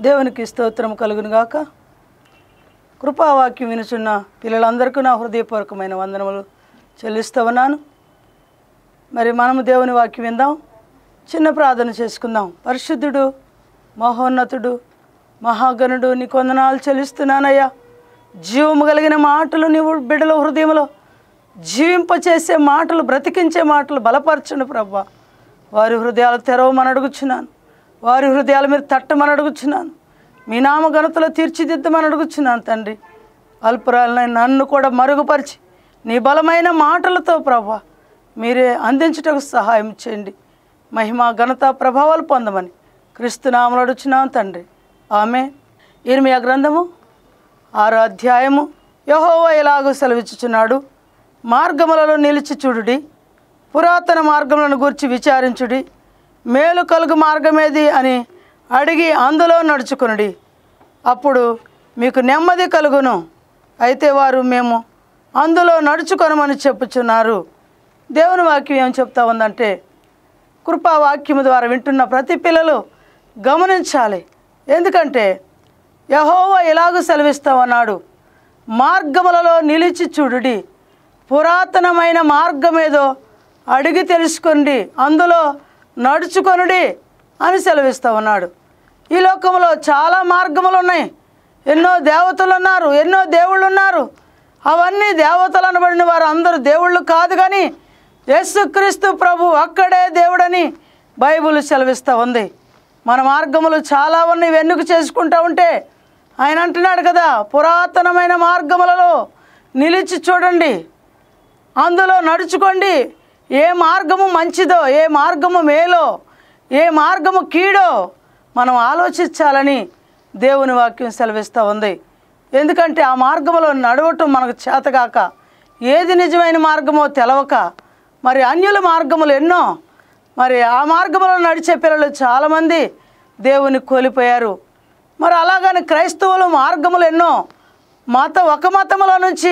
దేవునికి స్తోత్రం కలుగును గాక కృపావాక్యం వినుచున్న పిల్లలందరికీ నా హృదయపూర్వకమైన వందనములు చెల్లిస్తూ ఉన్నాను మరి మనము దేవుని వాక్యం విందాం చిన్న ప్రార్థన చేసుకుందాం పరిశుద్ధుడు మహోన్నతుడు మహాగణుడు నీ కొందనాలు చెల్లిస్తున్నానయ్యా జీవము కలిగిన మాటలు నీవు బిడ్డల హృదయంలో జీవింపచేసే మాటలు బ్రతికించే మాటలు బలపరచండి ప్రభా వారి హృదయాలు తెరవమని అడుగుచున్నాను వారి హృదయాలు మీరు తట్టమని అడుగుచున్నాను మీ నామ ఘనతలో తీర్చిదిద్దమని అడుగుచున్నాను తండ్రి అల్పురాలనై నన్ను కూడా మరుగుపరిచి నీ బలమైన మాటలతో ప్రభా మీరే అందించుటకు సహాయం చేయండి మహిమ ఘనత ప్రభావాలు పొందమని క్రీస్తునామలు అడుచున్నాం తండ్రి ఆమె ఇర్మియా గ్రంథము ఆరో అధ్యాయము యహోవా ఎలాగో సెలవిచ్చుచున్నాడు మార్గములలో నిలిచి చూడుడి పురాతన మార్గములను గురించి విచారించుడి మేలు కలుగు మార్గమేది అని అడిగి అందులో నడుచుకునుడి అప్పుడు మీకు నెమ్మది కలుగును అయితే వారు మేము అందులో నడుచుకొనమని చెప్పుచున్నారు దేవుని వాక్యం ఏం చెప్తా ఉందంటే కృపా వాక్యము ద్వారా వింటున్న ప్రతి పిల్లలు గమనించాలి ఎందుకంటే యహోవా ఎలాగూ సెలవిస్తామన్నాడు మార్గములలో నిలిచి చూడుడి పురాతనమైన మార్గమేదో అడిగి తెలుసుకోండి అందులో నడుచుకొనుడి అని సెలవిస్తా ఉన్నాడు ఈ లోకంలో చాలా మార్గములు ఉన్నాయి ఎన్నో దేవతలు ఉన్నారు ఎన్నో దేవుళ్ళు ఉన్నారు అవన్నీ దేవతలు అనబడిన వారు అందరూ దేవుళ్ళు కాదు కానీ యేసుక్రీస్తు ప్రభు అక్కడే దేవుడని బైబిల్ సెలవిస్తూ ఉంది మన మార్గములు చాలా ఉన్నాయి వెన్నుకు చేసుకుంటూ ఉంటే ఆయన అంటున్నాడు కదా పురాతనమైన మార్గములలో నిలిచి చూడండి అందులో నడుచుకోండి ఏ మార్గము మంచిదో ఏ మార్గము మేలో ఏ మార్గము కీడో మనం ఆలోచించాలని దేవుని వాక్యం సెలవిస్తూ ఉంది ఎందుకంటే ఆ మార్గంలో నడవటం మనకు చేతగాక ఏది నిజమైన మార్గమో తెలవక మరి అన్యుల మార్గములు ఎన్నో మరి ఆ మార్గంలో నడిచే పిల్లలు చాలామంది దేవుని కోల్పోయారు మరి అలాగని క్రైస్తవులు మార్గములు ఎన్నో మత ఒక మతములో నుంచి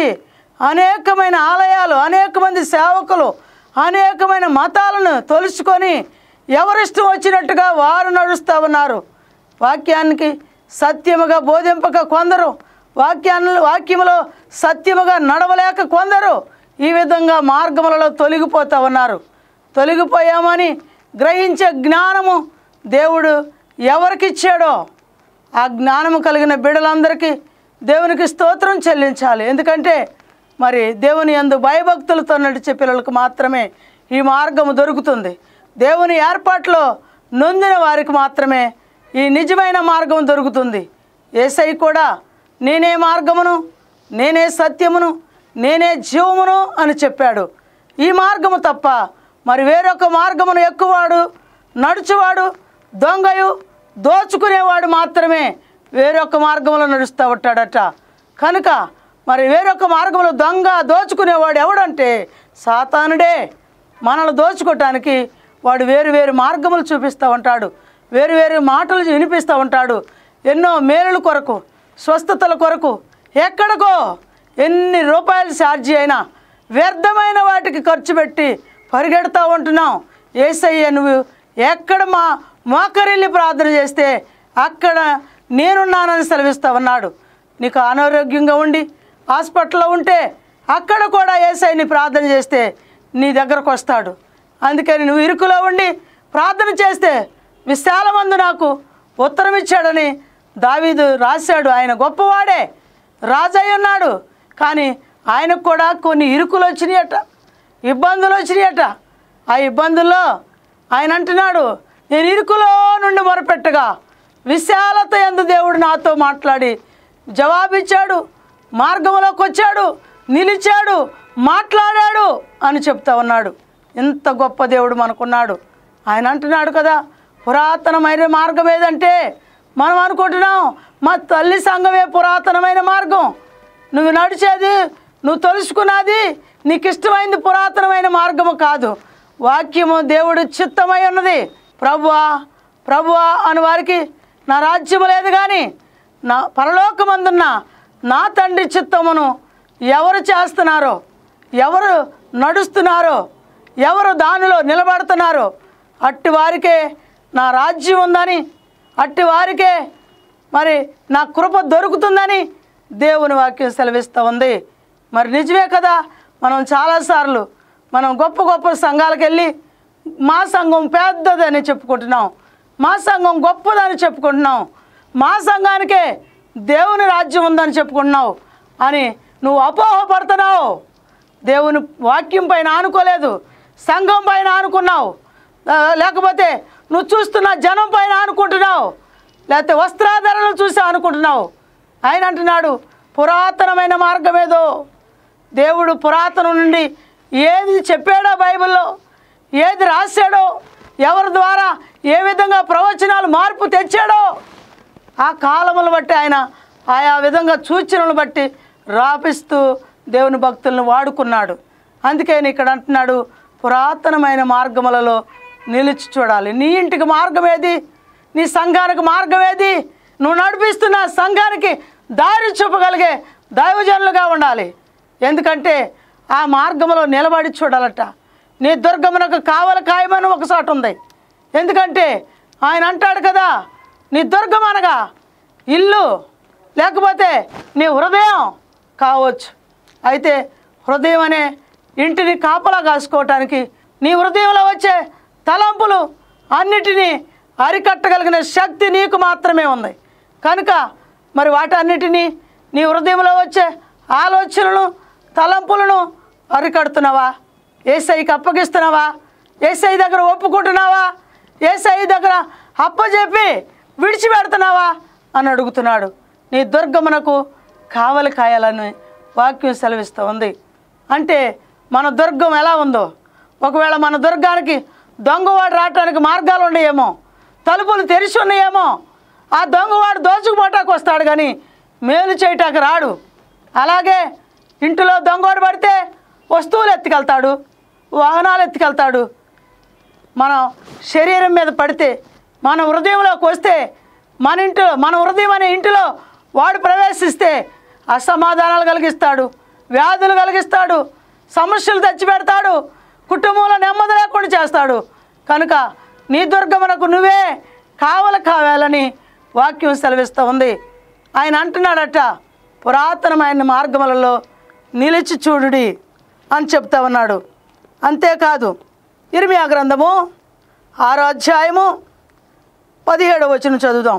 అనేకమైన ఆలయాలు అనేక మంది సేవకులు అనేకమైన మతాలను తొలుచుకొని ఎవరిష్టం వచ్చినట్టుగా వారు నడుస్తూ ఉన్నారు వాక్యానికి సత్యముగా బోధింపక కొందరు వాక్యాన్ని వాక్యములో సత్యముగా నడవలేక కొందరు ఈ విధంగా మార్గములలో తొలగిపోతూ ఉన్నారు తొలగిపోయామని గ్రహించే జ్ఞానము దేవుడు ఎవరికిచ్చాడో ఆ జ్ఞానము కలిగిన బిడ్డలందరికీ దేవునికి స్తోత్రం చెల్లించాలి ఎందుకంటే మరి దేవుని యందు భయభక్తులతో నడిచే పిల్లలకు మాత్రమే ఈ మార్గము దొరుకుతుంది దేవుని ఏర్పాట్లో నొందిన వారికి మాత్రమే ఈ నిజమైన మార్గం దొరుకుతుంది ఏసై కూడా నేనే మార్గమును నేనే సత్యమును నేనే జీవమును అని చెప్పాడు ఈ మార్గము తప్ప మరి వేరొక మార్గమును ఎక్కువాడు నడుచువాడు దొంగయు దోచుకునేవాడు మాత్రమే వేరొక మార్గంలో నడుస్తూ ఉంటాడట కనుక మరి వేరొక మార్గంలో దొంగ దోచుకునేవాడు ఎవడంటే సాతానుడే మనల్ని దోచుకోవటానికి వాడు వేరు వేరు మార్గములు చూపిస్తూ ఉంటాడు వేరు వేరు మాటలు వినిపిస్తూ ఉంటాడు ఎన్నో మేలుల కొరకు స్వస్థతల కొరకు ఎక్కడికో ఎన్ని రూపాయలు ఛార్జీ అయినా వ్యర్థమైన వాటికి ఖర్చు పెట్టి పరిగెడతా ఉంటున్నాం ఏసయ్య నువ్వు ఎక్కడ మా మోకరిల్లి ప్రార్థన చేస్తే అక్కడ నేనున్నానని సెలవిస్తా ఉన్నాడు నీకు అనారోగ్యంగా ఉండి హాస్పిటల్లో ఉంటే అక్కడ కూడా ఏసైని ప్రార్థన చేస్తే నీ దగ్గరకు వస్తాడు అందుకని నువ్వు ఇరుకులో ఉండి ప్రార్థన చేస్తే విశాలమందు నాకు ఉత్తరం ఇచ్చాడని దావీదు రాశాడు ఆయన గొప్పవాడే రాజయ్య ఉన్నాడు కానీ ఆయనకు కూడా కొన్ని ఇరుకులు వచ్చినాయట ఇబ్బందులు వచ్చినాయట ఆ ఇబ్బందుల్లో ఆయన అంటున్నాడు నేను ఇరుకులో నుండి మొరపెట్టగా విశాలత ఎందు దేవుడు నాతో మాట్లాడి జవాబిచ్చాడు మార్గంలోకి వచ్చాడు నిలిచాడు మాట్లాడాడు అని చెప్తా ఉన్నాడు ఎంత గొప్ప దేవుడు మనకున్నాడు ఆయన అంటున్నాడు కదా పురాతనమైన మార్గం ఏదంటే మనం అనుకుంటున్నాం మా తల్లి సంఘమే పురాతనమైన మార్గం నువ్వు నడిచేది నువ్వు తెలుసుకున్నది నీకు ఇష్టమైంది పురాతనమైన మార్గము కాదు వాక్యము దేవుడు చిత్తమై ఉన్నది ప్రభువా ప్రభువా అని వారికి నా రాజ్యము లేదు కానీ నా పరలోకమందున్న నా తండ్రి చిత్తమును ఎవరు చేస్తున్నారో ఎవరు నడుస్తున్నారో ఎవరు దానిలో నిలబడుతున్నారో అట్టి వారికే నా రాజ్యం ఉందని అట్టి వారికే మరి నా కృప దొరుకుతుందని దేవుని వాక్యం సెలవిస్తూ ఉంది మరి నిజమే కదా మనం చాలాసార్లు మనం గొప్ప గొప్ప సంఘాలకు వెళ్ళి మా సంఘం పెద్దదని చెప్పుకుంటున్నాం మా సంఘం గొప్పదని చెప్పుకుంటున్నాం మా సంఘానికే దేవుని రాజ్యం ఉందని చెప్పుకుంటున్నావు అని నువ్వు అపోహపడుతున్నావు దేవుని వాక్యం పైన ఆనుకోలేదు సంఘం పైన ఆనుకున్నావు ఆ, లేకపోతే నువ్వు చూస్తున్న జనం పైన ఆనుకుంటున్నావు లేకపోతే వస్త్రాధరణలు చూసి అనుకుంటున్నావు ఆయన అంటున్నాడు పురాతనమైన మార్గం ఏదో దేవుడు పురాతనం నుండి ఏది చెప్పాడో బైబిల్లో ఏది రాశాడో ఎవరి ద్వారా ఏ విధంగా ప్రవచనాలు మార్పు తెచ్చాడో ఆ కాలములు బట్టి ఆయన ఆయా విధంగా సూచనలు బట్టి రాపిస్తూ దేవుని భక్తులను వాడుకున్నాడు అందుకే ఆయన ఇక్కడ అంటున్నాడు పురాతనమైన మార్గములలో నిలిచి చూడాలి నీ ఇంటికి మార్గం ఏది నీ సంఘానికి మార్గం ఏది నువ్వు నడిపిస్తున్న సంఘానికి దారి చూపగలిగే దైవజనులుగా ఉండాలి ఎందుకంటే ఆ మార్గంలో నిలబడి చూడాలట నీ దుర్గమునకు కావల కాయమని ఒక చోట ఉంది ఎందుకంటే ఆయన అంటాడు కదా నీ దుర్గం అనగా ఇల్లు లేకపోతే నీ హృదయం కావచ్చు అయితే హృదయం అనే ఇంటిని కాపలా కాసుకోవటానికి నీ హృదయంలో వచ్చే తలంపులు అన్నిటినీ అరికట్టగలిగిన శక్తి నీకు మాత్రమే ఉంది కనుక మరి వాటన్నిటినీ నీ హృదయంలో వచ్చే ఆలోచనలను తలంపులను అరికడుతున్నావా ఏసైకి అప్పగిస్తున్నావా ఏసై దగ్గర ఒప్పుకుంటున్నావా ఏసై దగ్గర అప్పచెప్పి విడిచిపెడుతున్నావా అని అడుగుతున్నాడు నీ దుర్గమునకు కావలి కాయాలని వాక్యం సెలవిస్తూ ఉంది అంటే మన దుర్గం ఎలా ఉందో ఒకవేళ మన దుర్గానికి దొంగవాడు రావటానికి మార్గాలు ఉన్నాయేమో తలుపులు తెరిచి ఉన్నాయేమో ఆ దొంగవాడు దోచుకుపోటాకు వస్తాడు కానీ మేలు చేయటానికి రాడు అలాగే ఇంటిలో దొంగవాడు పడితే వస్తువులు ఎత్తుకెళ్తాడు వాహనాలు ఎత్తుకెళ్తాడు మన శరీరం మీద పడితే మన హృదయంలోకి వస్తే మన ఇంటిలో మన హృదయం అనే ఇంటిలో వాడు ప్రవేశిస్తే అసమాధానాలు కలిగిస్తాడు వ్యాధులు కలిగిస్తాడు సమస్యలు తెచ్చిపెడతాడు కుటుంబంలో నెమ్మది లేకుండా చేస్తాడు కనుక నీ దుర్గమునకు నువ్వే కావల కావాలని వాక్యం సెలవిస్తూ ఉంది ఆయన అంటున్నాడట పురాతనమైన మార్గములలో నిలిచి చూడుడి అని చెప్తా ఉన్నాడు అంతేకాదు ఇర్మియా గ్రంథము ఆరో అధ్యాయము పదిహేడవ వచనం చదువుదాం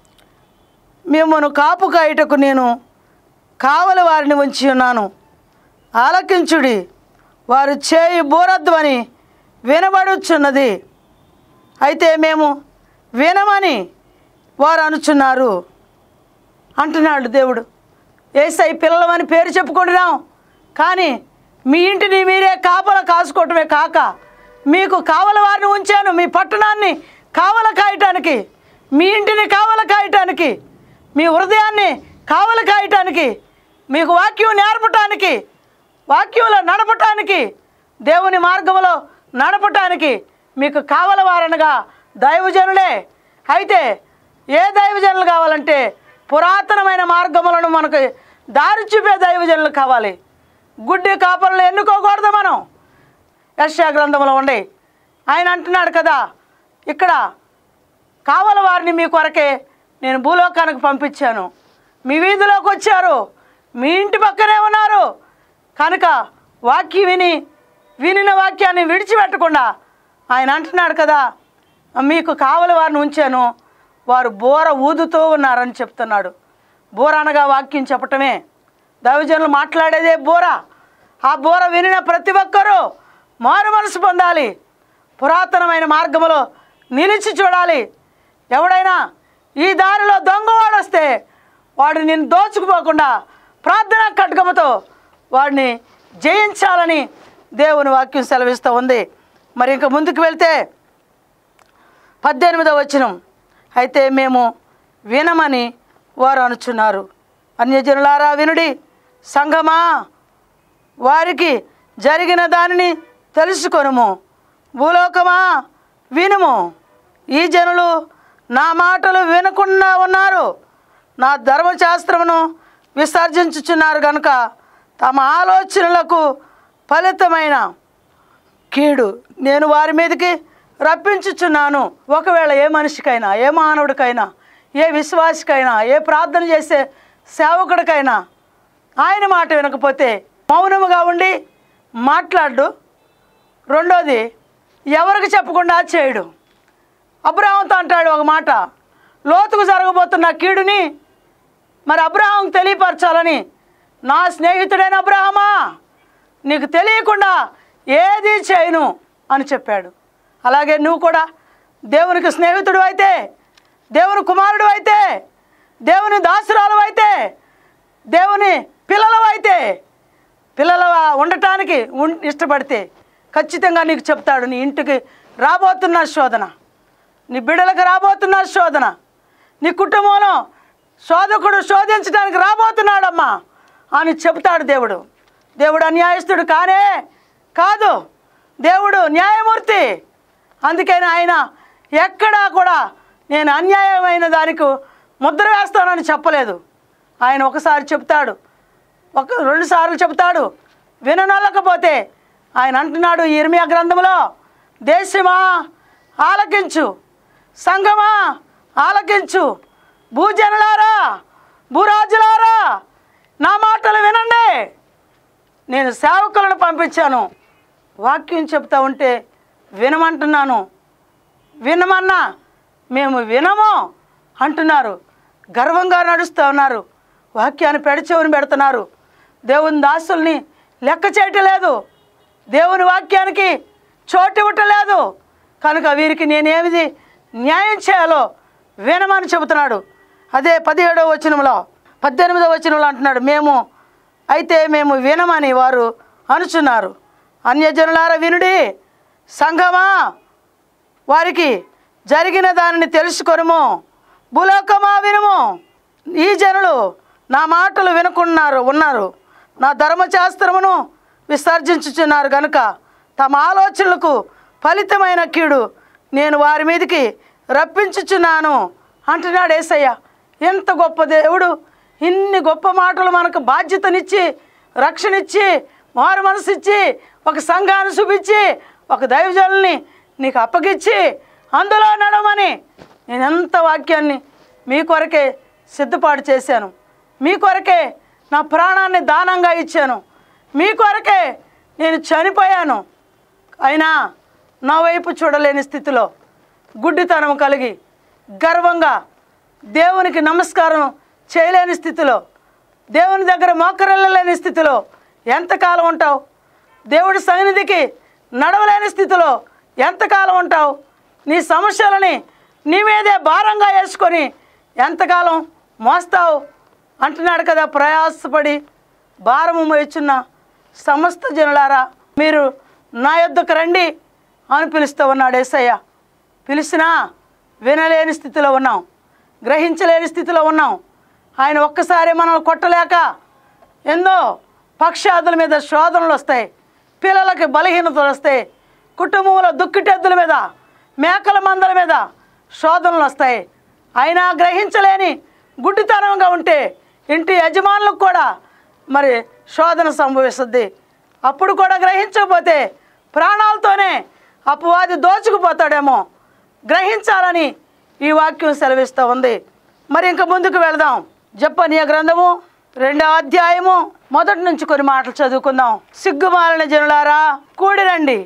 మిమ్మను కాపు కాయుటకు నేను కావలి వారిని ఉంచి ఉన్నాను ఆలకించుడి వారు చేయి బోరద్వని వినబడుచున్నది అయితే మేము వినమని వారు అనుచున్నారు అంటున్నాడు దేవుడు ఏసై పిల్లలమని పేరు చెప్పుకుంటున్నాం కానీ మీ ఇంటిని మీరే కాపల కాసుకోవటమే కాక మీకు కావల వారిని ఉంచాను మీ పట్టణాన్ని కావల కాయటానికి మీ ఇంటిని కావల కాయటానికి మీ హృదయాన్ని కావల కాయటానికి మీకు వాక్యం నేర్పటానికి వాక్యంలో నడపటానికి దేవుని మార్గంలో నడపటానికి మీకు కావల వారనగా దైవజనులే అయితే ఏ దైవజనులు కావాలంటే పురాతనమైన మార్గములను మనకు దారి చూపే దైవజనులు కావాలి గుడ్డి కాపరులు ఎన్నుకోకూడదు మనం యశా గ్రంథంలో ఉండే ఆయన అంటున్నాడు కదా ఇక్కడ కావల వారిని మీ కొరకే నేను భూలోకానికి పంపించాను మీ వీధిలోకి వచ్చారు మీ ఇంటి పక్కనే ఉన్నారు కనుక వాక్యం విని వినిన వాక్యాన్ని విడిచిపెట్టకుండా ఆయన అంటున్నాడు కదా మీకు కావలి వారిని ఉంచాను వారు బోర ఊదుతూ ఉన్నారని చెప్తున్నాడు బోర అనగా వాక్యం చెప్పటమే దైవజనులు మాట్లాడేదే బోర ఆ బోర వినిన ప్రతి ఒక్కరూ మారు మనసు పొందాలి పురాతనమైన మార్గములో నిలిచి చూడాలి ఎవడైనా ఈ దారిలో దొంగవాడు వస్తే వాడు నిన్ను దోచుకుపోకుండా ప్రార్థనా ఖడ్గముతో వాడిని జయించాలని దేవుని వాక్యం సెలవిస్తూ ఉంది మరి ఇంకా ముందుకు వెళ్తే పద్దెనిమిదవ వచనం అయితే మేము వినమని వారు అనుచున్నారు అన్యజనులారా వినుడి సంఘమా వారికి జరిగిన దానిని తెలుసుకొనుము భూలోకమా వినుము ఈ జనులు నా మాటలు వినకుండా ఉన్నారు నా ధర్మశాస్త్రమును విసర్జించుచున్నారు కనుక తమ ఆలోచనలకు ఫలితమైన కీడు నేను వారి మీదకి రప్పించుచున్నాను ఒకవేళ ఏ మనిషికైనా ఏ మానవుడికైనా ఏ విశ్వాసికైనా ఏ ప్రార్థన చేసే సేవకుడికైనా ఆయన మాట వినకపోతే మౌనముగా ఉండి మాట్లాడు రెండోది ఎవరికి చెప్పకుండా చేయడు అబ్రహాంతో అంటాడు ఒక మాట లోతుకు జరగబోతున్న కీడుని మరి అబ్రహాం తెలియపరచాలని నా స్నేహితుడైన అబ్రహమా నీకు తెలియకుండా ఏది చేయను అని చెప్పాడు అలాగే నువ్వు కూడా దేవునికి స్నేహితుడు అయితే దేవుని కుమారుడు అయితే దేవుని దాసురాలు అయితే దేవుని పిల్లలు అయితే పిల్లల ఉండటానికి ఉన్- ఇష్టపడితే ఖచ్చితంగా నీకు చెప్తాడు నీ ఇంటికి రాబోతున్న శోధన నీ బిడ్డలకు రాబోతున్న శోధన నీ కుటుంబంలో శోధకుడు శోధించడానికి రాబోతున్నాడమ్మా అని చెప్తాడు దేవుడు దేవుడు అన్యాయస్తుడు కానే కాదు దేవుడు న్యాయమూర్తి అందుకని ఆయన ఎక్కడా కూడా నేను అన్యాయమైన దానికి ముద్ర వేస్తానని చెప్పలేదు ఆయన ఒకసారి చెప్తాడు ఒక రెండు సార్లు చెప్తాడు విననొల్లకపోతే ఆయన అంటున్నాడు ఈ ఇర్మియా గ్రంథంలో దేశమా ఆలకించు సంఘమా ఆలకించు భూజనులారా భూరాజులారా నా మాటలు వినండి నేను సేవకులను పంపించాను వాక్యం చెప్తా ఉంటే వినమంటున్నాను వినమన్నా మేము వినము అంటున్నారు గర్వంగా నడుస్తూ ఉన్నారు వాక్యాన్ని పెడచెవిని పెడుతున్నారు దేవుని దాసుల్ని లెక్క చేయటలేదు దేవుని వాక్యానికి చోటు ఇవ్వటలేదు కనుక వీరికి నేనేమిది న్యాయం చేయాలో వినమని చెబుతున్నాడు అదే పదిహేడవ వచనంలో పద్దెనిమిదవ వచనంలో అంటున్నాడు మేము అయితే మేము వినమని వారు అనుచున్నారు అన్యజనులార వినుడి సంఘమా వారికి జరిగిన దానిని తెలుసుకొనుము భూలోకమా వినుము ఈ జనులు నా మాటలు వినుకున్నారు ఉన్నారు నా ధర్మశాస్త్రమును విసర్జించుచున్నారు గనుక తమ ఆలోచనలకు ఫలితమైన కీడు నేను వారి మీదకి రప్పించుచున్నాను అంటున్నాడు ఏసయ్య ఎంత గొప్ప దేవుడు ఇన్ని గొప్ప మాటలు మనకు బాధ్యతనిచ్చి రక్షణిచ్చి మారు మనసు ఇచ్చి ఒక సంఘాన్ని చూపించి ఒక దైవజనుల్ని నీకు అప్పగిచ్చి అందులో నడమని నేను ఎంత వాక్యాన్ని మీ కొరకే సిద్ధపాటు చేశాను మీ కొరకే నా ప్రాణాన్ని దానంగా ఇచ్చాను మీ కొరకే నేను చనిపోయాను అయినా నా వైపు చూడలేని స్థితిలో గుడ్డితనం కలిగి గర్వంగా దేవునికి నమస్కారం చేయలేని స్థితిలో దేవుని దగ్గర మోకరెళ్ళలేని స్థితిలో ఎంతకాలం ఉంటావు దేవుడి సన్నిధికి నడవలేని స్థితిలో ఎంతకాలం ఉంటావు నీ సమస్యలని నీ మీదే భారంగా వేసుకొని ఎంతకాలం మోస్తావు అంటున్నాడు కదా ప్రయాసపడి భారము మోయిచున్న సమస్త జనులారా మీరు నా యొద్దకు రండి అని పిలుస్తూ ఉన్నాడు ఏసయ్య పిలిచినా వినలేని స్థితిలో ఉన్నాం గ్రహించలేని స్థితిలో ఉన్నాం ఆయన ఒక్కసారి మనల్ని కొట్టలేక ఎన్నో పక్షాదుల మీద శోధనలు వస్తాయి పిల్లలకి బలహీనతలు వస్తాయి కుటుంబంలో దుక్కిటెద్దుల మీద మేకల మందల మీద శోధనలు వస్తాయి అయినా గ్రహించలేని గుడ్డితనంగా ఉంటే ఇంటి యజమానులకు కూడా మరి శోధన సంభవిస్తుంది అప్పుడు కూడా గ్రహించకపోతే ప్రాణాలతోనే అపవాది దోచుకుపోతాడేమో గ్రహించాలని ఈ వాక్యం సెలవిస్తూ ఉంది మరి ఇంక ముందుకు వెళదాం జపనీయ గ్రంథము రెండో అధ్యాయము మొదటి నుంచి కొన్ని మాటలు చదువుకుందాం సిగ్గుమాలిన జనులారా కూడిరండి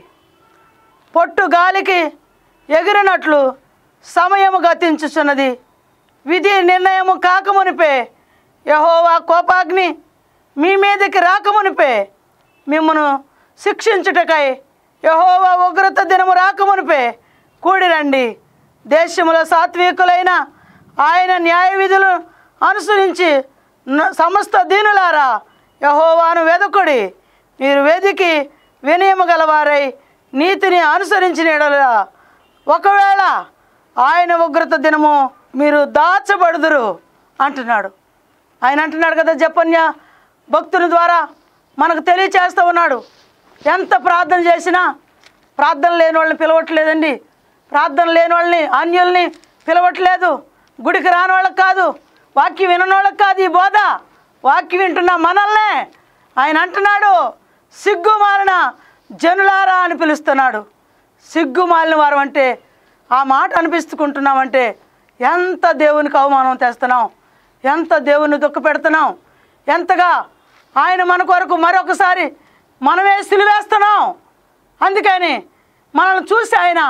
పొట్టు గాలికి ఎగిరినట్లు సమయము గతించుచున్నది విధి నిర్ణయము కాకమునిపే యహోవా కోపాగ్ని మీ మీదకి రాకమునిపే మిమ్మను శిక్షించుటకై యహోవా ఉగ్రత దినము రాకమునిపే కూడిరండి దేశములో సాత్వికులైన ఆయన న్యాయ విధులు అనుసరించి న- సమస్త దీనులారా యహోవాను వెదకుడి మీరు వెదికి వినయము గలవారై నీతిని అనుసరించిన యెడల ఒకవేళ ఆయన ఉగ్రత దినము మీరు దాచబడుదురు అంటున్నాడు ఆయన అంటున్నాడు కదా జపన్య భక్తుని ద్వారా మనకు తెలియచేస్తూ ఉన్నాడు ఎంత ప్రార్థన చేసినా ప్రార్థన లేని వాళ్ళని పిలవట్లేదండి ప్రార్థన లేని వాళ్ళని అన్యుల్ని పిలవట్లేదు గుడికి రాని వాళ్ళకి కాదు వాక్యం వినని వాళ్ళకి కాదు ఈ బోధ వాక్యం వింటున్న మనల్నే ఆయన అంటున్నాడు సిగ్గు మారిన జనులారా అని పిలుస్తున్నాడు సిగ్గు మాలిన వారు అంటే ఆ మాట అనిపిస్తుకుంటున్నామంటే ఎంత దేవునికి అవమానం తెస్తున్నాం ఎంత దేవుని దుఃఖ పెడుతున్నాం ఎంతగా ఆయన మన కొరకు మరొకసారి మనమే సిలివేస్తున్నాం అందుకని మనల్ని చూసి ఆయన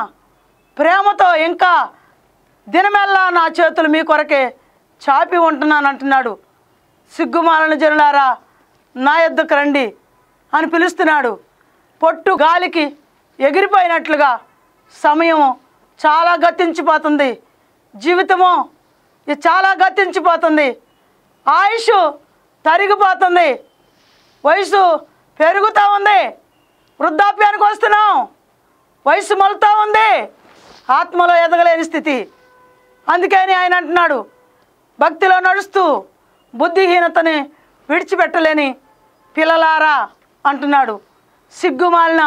ప్రేమతో ఇంకా దినమెల్లా నా చేతులు మీ కొరకే చాపి ఉంటున్నాను అంటున్నాడు సిగ్గుమాలని జనులారా నా యొద్దకు రండి అని పిలుస్తున్నాడు పొట్టు గాలికి ఎగిరిపోయినట్లుగా సమయం చాలా గతించిపోతుంది జీవితము ఇది చాలా గతించిపోతుంది ఆయుష్ తరిగిపోతుంది వయసు పెరుగుతూ ఉంది వృద్ధాప్యానికి వస్తున్నాం వయసు మలుతూ ఉంది ఆత్మలో ఎదగలేని స్థితి అందుకని ఆయన అంటున్నాడు భక్తిలో నడుస్తూ బుద్ధిహీనతని విడిచిపెట్టలేని పిల్లలారా అంటున్నాడు సిగ్గుమాలిన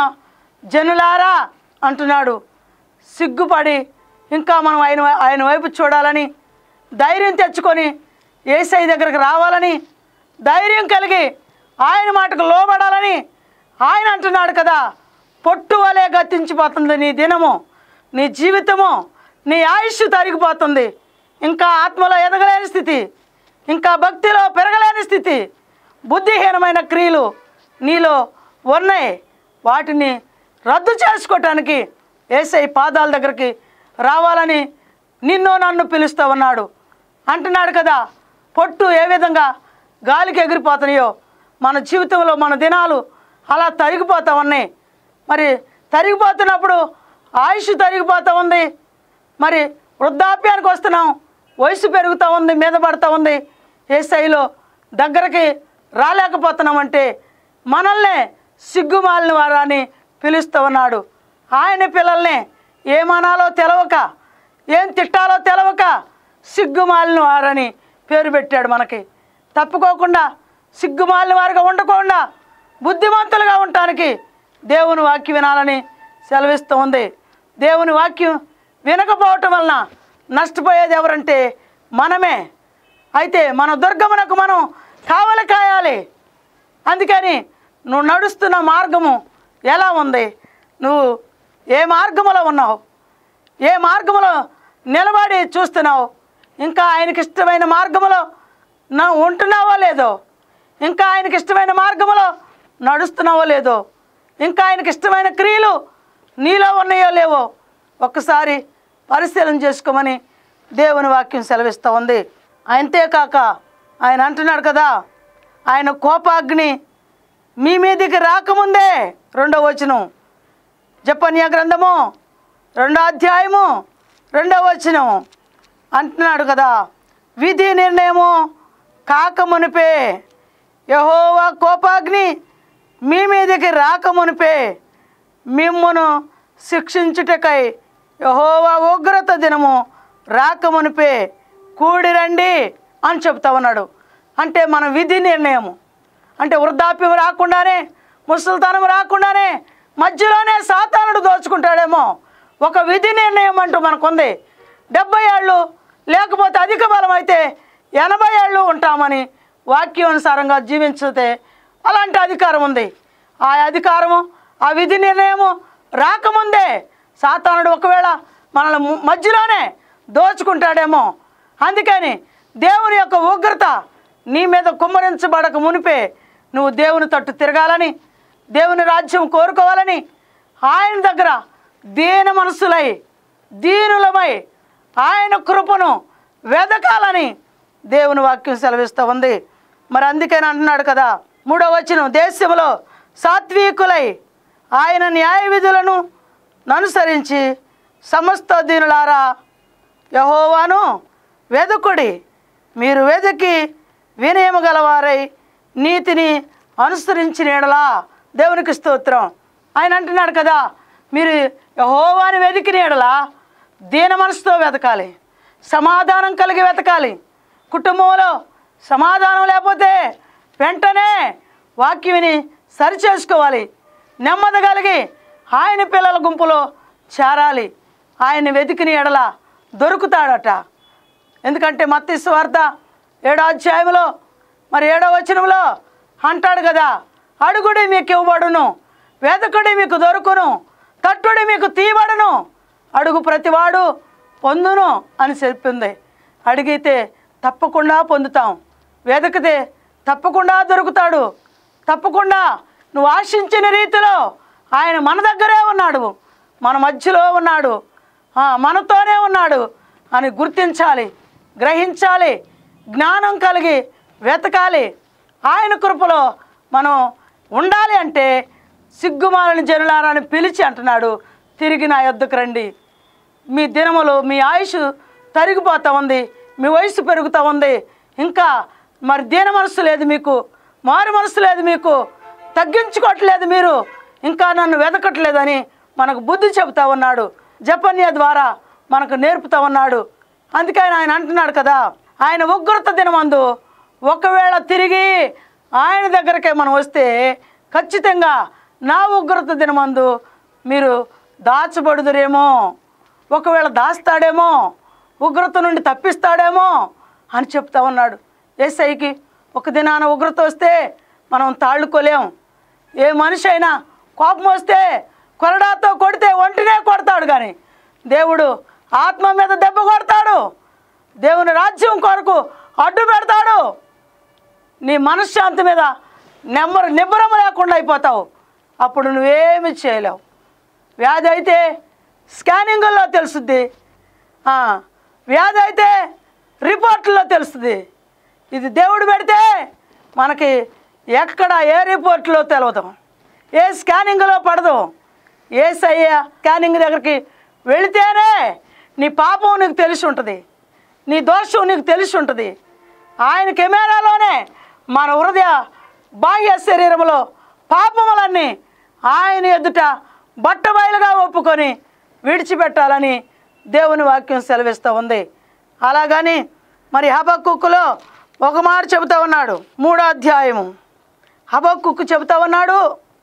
జనులారా అంటున్నాడు సిగ్గుపడి ఇంకా మనం ఆయన ఆయన వైపు చూడాలని ధైర్యం తెచ్చుకొని ఏసై దగ్గరకు రావాలని ధైర్యం కలిగి ఆయన మాటకు లోబడాలని ఆయన అంటున్నాడు కదా పొట్టు వలె గతించిపోతుంది నీ దినము నీ జీవితము నీ ఆయుష్ తరిగిపోతుంది ఇంకా ఆత్మలో ఎదగలేని స్థితి ఇంకా భక్తిలో పెరగలేని స్థితి బుద్ధిహీనమైన క్రియలు నీలో ఉన్నాయి వాటిని రద్దు చేసుకోవటానికి ఏసై పాదాల దగ్గరికి రావాలని నిన్ను నన్ను పిలుస్తూ ఉన్నాడు అంటున్నాడు కదా పొట్టు ఏ విధంగా గాలికి ఎగిరిపోతున్నాయో మన జీవితంలో మన దినాలు అలా తరిగిపోతూ ఉన్నాయి మరి తరిగిపోతున్నప్పుడు ఆయుష్ తరిగిపోతూ ఉంది మరి వృద్ధాప్యానికి వస్తున్నాం వయసు పెరుగుతూ ఉంది మీద పడుతూ ఉంది ఏ స్థాయిలో దగ్గరికి రాలేకపోతున్నామంటే మనల్నే సిగ్గుమాలిన వారాన్ని పిలుస్తూ ఉన్నాడు ఆయన పిల్లల్ని ఏమనాలో తెలవక ఏం తిట్టాలో తెలవక సిగ్గుమాలిన వారని పేరు పెట్టాడు మనకి తప్పుకోకుండా సిగ్గుమాలిన వారిగా ఉండకుండా బుద్ధిమంతులుగా ఉండటానికి దేవుని వాక్యం వినాలని సెలవిస్తూ ఉంది దేవుని వాక్యం వినకపోవటం వలన నష్టపోయేది ఎవరంటే మనమే అయితే మన దుర్గమునకు మనం కావలి కాయాలి అందుకని నువ్వు నడుస్తున్న మార్గము ఎలా ఉంది నువ్వు ఏ మార్గములో ఉన్నావు ఏ మార్గములో నిలబడి చూస్తున్నావు ఇంకా ఆయనకి ఇష్టమైన మార్గములో నా ఉంటున్నావో లేదో ఇంకా ఆయనకి ఇష్టమైన మార్గములో నడుస్తున్నావో లేదో ఇంకా ఆయనకి ఇష్టమైన క్రియలు నీలో ఉన్నాయో లేవో ఒక్కసారి పరిశీలన చేసుకోమని దేవుని వాక్యం సెలవిస్తూ ఉంది అంతేకాక ఆయన అంటున్నాడు కదా ఆయన కోపాగ్ని మీ మీదికి రాకముందే రెండో వచనం జపన్య గ్రంథము రెండో అధ్యాయము రెండో వచనం అంటున్నాడు కదా విధి నిర్ణయము కాకమునిపే యహోవా కోపాగ్ని మీ మీదకి రాకమునిపే మిమ్మును శిక్షించుటకై యహోవా ఉగ్రత దినము రాకమునిపే కూడి రండి అని చెప్తా ఉన్నాడు అంటే మన విధి నిర్ణయము అంటే వృద్ధాప్యం రాకుండానే ముసలితనం రాకుండానే మధ్యలోనే సాతానుడు దోచుకుంటాడేమో ఒక విధి నిర్ణయం అంటూ మనకుంది డెబ్బై ఏళ్ళు లేకపోతే అధిక బలం అయితే ఎనభై ఏళ్ళు ఉంటామని వాక్యం అనుసారంగా జీవించితే అలాంటి అధికారం ఉంది ఆ అధికారము ఆ విధి నిర్ణయము రాకముందే సాతానుడు ఒకవేళ మనల్ని ము- మధ్యలోనే దోచుకుంటాడేమో అందుకని దేవుని యొక్క ఉగ్రత నీ మీద కుమ్మరించబడక మునిపే నువ్వు దేవుని తట్టు తిరగాలని దేవుని రాజ్యం కోరుకోవాలని ఆయన దగ్గర దీన మనసులై దీనులమై ఆయన కృపను వెదకాలని దేవుని వాక్యం సెలవిస్తూ ఉంది మరి అందుకని అంటున్నాడు కదా మూడో వచనం దేశంలో సాత్వికులై ఆయన న్యాయ విధులను అనుసరించి సమస్త దీనులారా యహోవాను వెదుకుడి మీరు వెతికి వినయము గలవారై నీతిని అనుసరించిన ఎడలా దేవునికి స్తోత్రం ఆయన అంటున్నాడు కదా మీరు యహోవాని వెతికిన ఎడలా దీన మనసుతో వెతకాలి సమాధానం కలిగి వెతకాలి కుటుంబంలో సమాధానం లేకపోతే వెంటనే వాక్యమిని సరిచేసుకోవాలి నెమ్మది కలిగి ఆయన పిల్లల గుంపులో చేరాలి ఆయన వెతికిన ఎడల దొరుకుతాడట ఎందుకంటే మత్తి స్వార్థ ఏడో అధ్యాయంలో మరి ఏడో వచనంలో అంటాడు కదా అడుగుడి మీకు ఇవ్వబడును వెతకుడి మీకు దొరుకును తట్టుడి మీకు తీయబడును అడుగు ప్రతివాడు పొందును అని చెప్పింది అడిగితే తప్పకుండా పొందుతాం వెదకితే తప్పకుండా దొరుకుతాడు తప్పకుండా నువ్వు ఆశించిన రీతిలో ఆయన మన దగ్గరే ఉన్నాడు మన మధ్యలో ఉన్నాడు ఆ, మనతోనే ఉన్నాడు అని గుర్తించాలి గ్రహించాలి జ్ఞానం కలిగి వెతకాలి ఆయన కృపలో మనం ఉండాలి అంటే సిగ్గుమాలని జనులారని పిలిచి అంటున్నాడు తిరిగి నా యొద్దకు రండి మీ దినములు మీ ఆయుష్ తరిగిపోతూ ఉంది మీ వయసు పెరుగుతూ ఉంది ఇంకా మరి దీన మనసు లేదు మీకు మారు మనసు లేదు మీకు తగ్గించుకోవట్లేదు మీరు ఇంకా నన్ను వెతకట్లేదని మనకు బుద్ధి చెబుతా ఉన్నాడు జపన్య ద్వారా మనకు నేర్పుతా ఉన్నాడు అందుకని ఆయన అంటున్నాడు కదా ఆయన ఉగ్రత దినమందు ఒకవేళ తిరిగి ఆయన దగ్గరకే మనం వస్తే ఖచ్చితంగా నా ఉగ్రత దినమందు మీరు దాచబడుదురేమో ఒకవేళ దాస్తాడేమో ఉగ్రత నుండి తప్పిస్తాడేమో అని చెప్తా ఉన్నాడు ఏసైకి ఒక దినాన ఉగ్రత వస్తే మనం తాళ్ళుకోలేం ఏ మనిషి అయినా కోపం వస్తే కొరడాతో కొడితే ఒంటినే కొడతాడు కానీ దేవుడు ఆత్మ మీద దెబ్బ కొడతాడు దేవుని రాజ్యం కొరకు అడ్డు పెడతాడు నీ మనశ్శాంతి మీద నెమ్మరు నిబ్బరం లేకుండా అయిపోతావు అప్పుడు నువ్వేమి చేయలేవు వ్యాధి అయితే స్కానింగుల్లో తెలుస్తుంది ఆ, వ్యాధి అయితే రిపోర్ట్లో తెలుస్తుంది ఇది దేవుడు పెడితే మనకి ఎక్కడ ఏ రిపోర్ట్లో తెలవదు ఏ స్కానింగ్లో పడదు ఏ సయ్య స్కానింగ్ దగ్గరికి వెళితేనే నీ పాపం నీకు తెలిసి ఉంటుంది నీ దోషం నీకు తెలిసి ఉంటుంది ఆయన కెమెరాలోనే మన హృదయ బాహ్య శరీరంలో పాపములన్నీ ఆయన ఎదుట బట్టబయలుగా ఒప్పుకొని విడిచిపెట్టాలని దేవుని వాక్యం సెలవిస్తూ ఉంది అలాగని మరి హబక్కులో ఒక మాట చెబుతా ఉన్నాడు మూడో అధ్యాయము హబక్కుకు చెబుతా ఉన్నాడు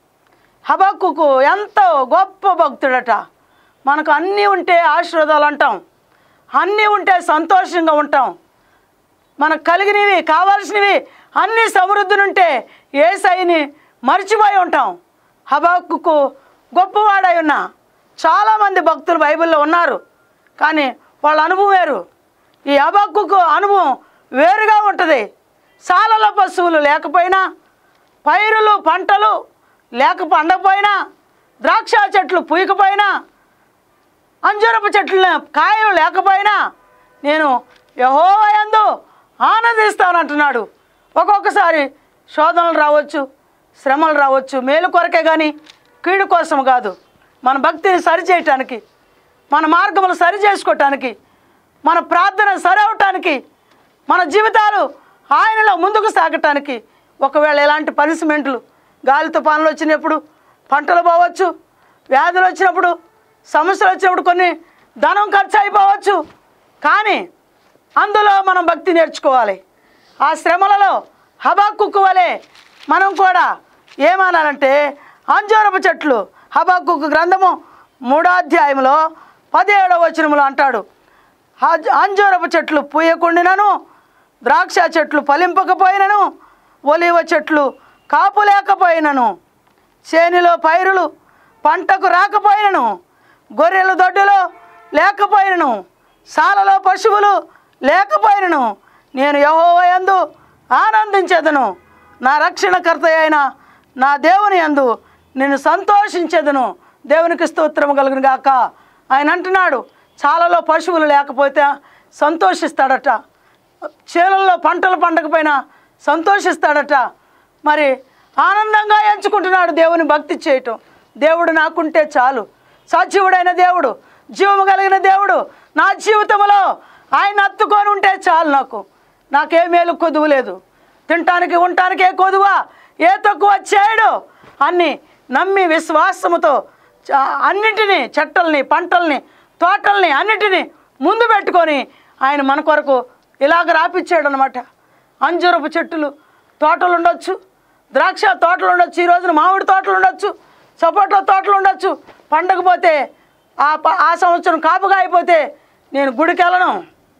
హబక్కుకు ఎంతో గొప్ప భక్తుడట మనకు అన్నీ ఉంటే ఆశీర్వాదాలు అంటాం అన్నీ ఉంటే సంతోషంగా ఉంటాం మనకు కలిగినవి కావాల్సినవి అన్ని సమృద్ధులుంటే ఏసైని మర్చిపోయి ఉంటాం హబాక్కుకు గొప్పవాడై ఉన్నా చాలామంది భక్తులు బైబిల్లో ఉన్నారు కానీ వాళ్ళ అనుభవం వేరు ఈ హబాక్కుకు అనుభవం వేరుగా ఉంటుంది సాలలో పశువులు లేకపోయినా పైరులు పంటలు లేక పండకపోయినా ద్రాక్ష చెట్లు పూయకపోయినా అంజూరపు చెట్లు కాయలు లేకపోయినా నేను యహోవయందు ఆనందిస్తానంటున్నాడు ఒక్కొక్కసారి శోధనలు రావచ్చు శ్రమలు రావచ్చు మేలు కొరకే కానీ కీడు కోసం కాదు మన భక్తిని సరిచేయటానికి మన మార్గములు సరి చేసుకోవటానికి మన ప్రార్థన సరి అవటానికి మన జీవితాలు ఆయనలో ముందుకు సాగటానికి ఒకవేళ ఎలాంటి పనిష్మెంట్లు గాలి తుఫానులు వచ్చినప్పుడు పంటలు పోవచ్చు వ్యాధులు వచ్చినప్పుడు సమస్యలు వచ్చినప్పుడు కొన్ని ధనం ఖర్చు అయిపోవచ్చు కానీ అందులో మనం భక్తి నేర్చుకోవాలి ఆ శ్రమలలో హబాక్కుకు వలె మనం కూడా ఏమనాలంటే అంజూరపు చెట్లు హబాక్కుకు గ్రంథము మూడో అధ్యాయంలో పదిహేడవ వచనములో అంటాడు హజ్- అంజూరపు చెట్లు పూయకుండినను ద్రాక్ష చెట్లు ఫలింపకపోయినను ఒలివ చెట్లు కాపు లేకపోయినను చేనిలో పైరులు పంటకు రాకపోయినను గొర్రెల దొడ్డిలో లేకపోయినను సాలలో పశువులు లేకపోయినను నేను యహోవయందు ఆనందించేదను నా రక్షణకర్త అయిన నా దేవుని యందు నేను సంతోషించేదను దేవునికి స్తోత్రం కలుగును గాక ఆయన అంటున్నాడు చాలలో పశువులు లేకపోతే సంతోషిస్తాడట చేలల్లో పంటలు పండకపోయినా సంతోషిస్తాడట మరి ఆనందంగా ఎంచుకుంటున్నాడు దేవుని భక్తి చేయటం దేవుడు నాకుంటే చాలు సజీవుడైన దేవుడు జీవము కలిగిన దేవుడు నా జీవితంలో ఆయన హత్తుకొని ఉంటే చాలు నాకు నాకే మేలు కొదువు లేదు తినటానికి ఉండటానికి ఏ కొదువా ఏ తక్కువ చేయడు అన్ని నమ్మి విశ్వాసముతో చ- అన్నిటినీ చెట్టల్ని పంటల్ని తోటల్ని అన్నిటినీ ముందు పెట్టుకొని ఆయన మన కొరకు ఇలాగ రాపిచ్చాడు అనమాట అంజూరపు చెట్టులు తోటలు ఉండొచ్చు ద్రాక్ష తోటలు ఉండొచ్చు ఈ రోజున మామిడి తోటలు ఉండొచ్చు సపోటా తోటలు ఉండొచ్చు పండగ పోతే ఆ ప- ఆ సంవత్సరం కాపుగా అయిపోతే నేను గుడికి వెళ్ళను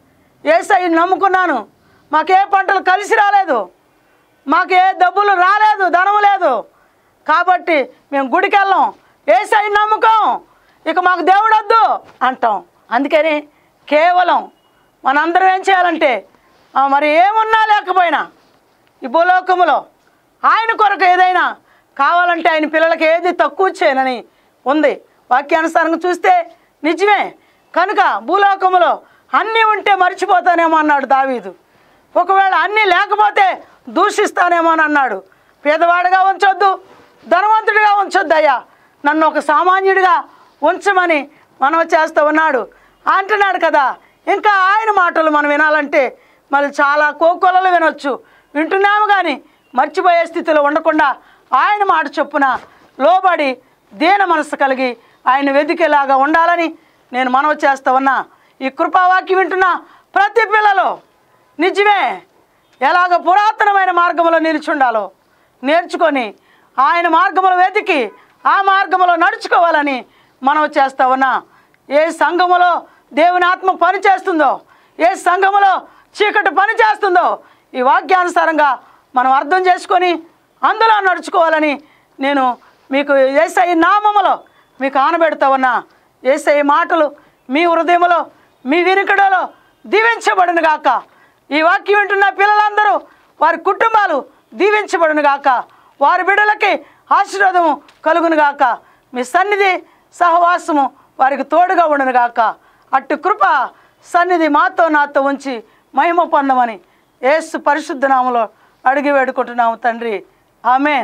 ఏసై నమ్ముకున్నాను మాకే పంటలు కలిసి రాలేదు మాకు ఏ డబ్బులు రాలేదు ధనం లేదు కాబట్టి మేము గుడికి వెళ్ళాం ఏసై నమ్ముకోం ఇక మాకు దేవుడు వద్దు అంటాం అందుకని కేవలం మనందరం ఏం చేయాలంటే ఆ, మరి ఏమున్నా లేకపోయినా ఈ భూలోకములో ఆయన కొరకు ఏదైనా కావాలంటే ఆయన పిల్లలకి ఏది తక్కువ చేయనని ఉంది వాక్యానుసారంగా చూస్తే నిజమే కనుక భూలోకములో అన్నీ ఉంటే మర్చిపోతానేమో అన్నాడు దావీదు ఒకవేళ అన్నీ లేకపోతే దూషిస్తానేమో అని అన్నాడు పేదవాడిగా ఉంచొద్దు ధనవంతుడిగా ఉంచొద్దు అయ్యా నన్ను ఒక సామాన్యుడిగా ఉంచమని మనం చేస్తూ ఉన్నాడు అంటున్నాడు కదా ఇంకా ఆయన మాటలు మనం వినాలంటే మరి చాలా కోకొలలు వినొచ్చు వింటున్నాము కానీ మర్చిపోయే స్థితిలో ఉండకుండా ఆయన మాట చొప్పున లోబడి దీన మనసు కలిగి ఆయన వెతికేలాగా ఉండాలని నేను మనవి చేస్తూ ఉన్నా ఈ కృపావాక్యం వింటున్న ప్రతి పిల్లలు నిజమే ఎలాగ పురాతనమైన మార్గంలో నిలిచుండాలో నేర్చుకొని ఆయన మార్గంలో వెతికి ఆ మార్గంలో నడుచుకోవాలని మనం చేస్తా ఉన్నా ఏ సంఘములో దేవుని ఆత్మ పని చేస్తుందో ఏ సంఘములో చీకటి పని చేస్తుందో ఈ వాక్యానుసారంగా మనం అర్థం చేసుకొని అందులో నడుచుకోవాలని నేను మీకు ఏసై నామములో మీకు ఆనబెడతా ఉన్నా ఏసై మాటలు మీ హృదయములో మీ వినికిడలో దీవించబడును గాక ఈ వాక్యం వింటున్న పిల్లలందరూ వారి కుటుంబాలు దీవించబడును గాక వారి బిడ్డలకి ఆశీర్వాదము కలుగును గాక మీ సన్నిధి సహవాసము వారికి తోడుగా ఉండును గాక అట్టు కృప సన్నిధి మాతో నాతో ఉంచి మహిమ పొందమని యేసు పరిశుద్ధ నామలో అడిగి వేడుకుంటున్నాము తండ్రి ఆమెన్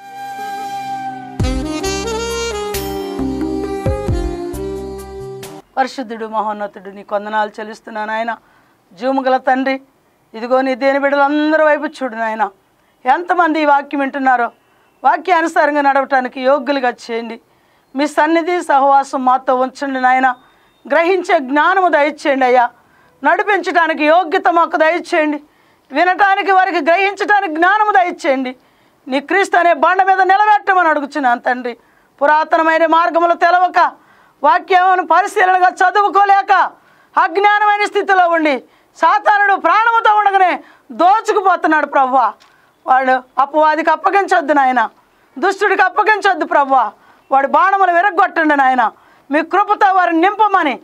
పరిశుద్ధుడు మహోన్నతుడు నీ కొందనాలు చెల్లిస్తున్నాను ఆయన జూముగల తండ్రి ఇదిగో నీ దేని బిడ్డలందరి వైపు చూడు నాయన ఎంతమంది ఈ వాక్యం వింటున్నారో వాక్యానుసారంగా నడవటానికి యోగ్యులుగా చేయండి మీ సన్నిధి సహవాసం మాతో ఉంచండి నాయన గ్రహించే జ్ఞానము దయచేయండి అయ్యా నడిపించడానికి యోగ్యత మాకు దయచేయండి వినటానికి వారికి గ్రహించడానికి జ్ఞానము దయచేయండి నీ క్రీస్తు అనే బండ మీద నిలబెట్టమని అడుగుచున్నాను తండ్రి పురాతనమైన మార్గములు తెలవక వాక్యమును పరిశీలనగా చదువుకోలేక అజ్ఞానమైన స్థితిలో ఉండి సాతానుడు ప్రాణముతో ఉండగానే దోచుకుపోతున్నాడు ప్రవ్వా వాడు అపవాదికి అప్పగించొద్దు నాయన దుష్టుడికి అప్పగించొద్దు ప్రవ్వా వాడి బాణములు విరగొట్టండి నాయన మీ కృపతో వారిని నింపమని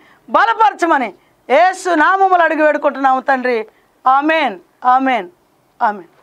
బలపరచమని ఏసు నామములు అడిగి వేడుకుంటున్నాము తండ్రి ఆమెన్ ఆమెన్ ఆమెన్